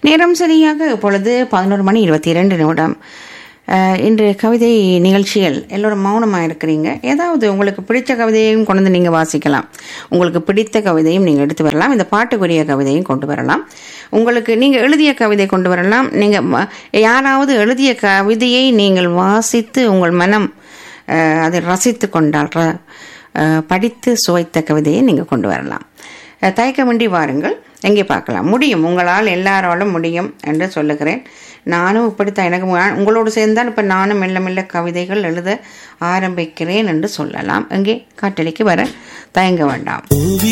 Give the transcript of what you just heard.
நேரம் சரியாக இப்பொழுது பதினோரு மணி இருபத்தி இரண்டு நிமிடம் அஹ், இன்று கவிதை நிகழ்ச்சிகள் எல்லோரும் மௌனமாக இருக்கிறீங்க ஏதாவது உங்களுக்கு பிடித்த கவிதையையும் கொண்டு வந்து நீங்கள் வாசிக்கலாம் உங்களுக்கு பிடித்த கவிதையும் நீங்கள் எடுத்து வரலாம் இந்த பாட்டுக்குரிய கவிதையும் கொண்டு வரலாம் உங்களுக்கு நீங்கள் எழுதிய கவிதை கொண்டு வரலாம் நீங்கள் யாராவது எழுதிய கவிதையை நீங்கள் வாசித்து உங்கள் மனம் அஹ், அதை ரசித்து கொண்டால் ர- அஹ், படித்து சுவைத்த கவிதையை நீங்கள் கொண்டு வரலாம் அஹ், தயக்கமின்றி வாருங்கள் எங்கே பார்க்கலாம் முடியும் உங்களால் எல்லாராலும் முடியும் என்று சொல்லுகிறேன் நானும் இப்படித்தான் எனக்கு மு- உங்களோடு சேர்ந்தால் இப்போ நானும் மெல்ல மெல்ல கவிதைகள் எழுத ஆரம்பிக்கிறேன் என்று சொல்லலாம் எங்கே காட்டலிக்கு வர தயங்க வேண்டாம்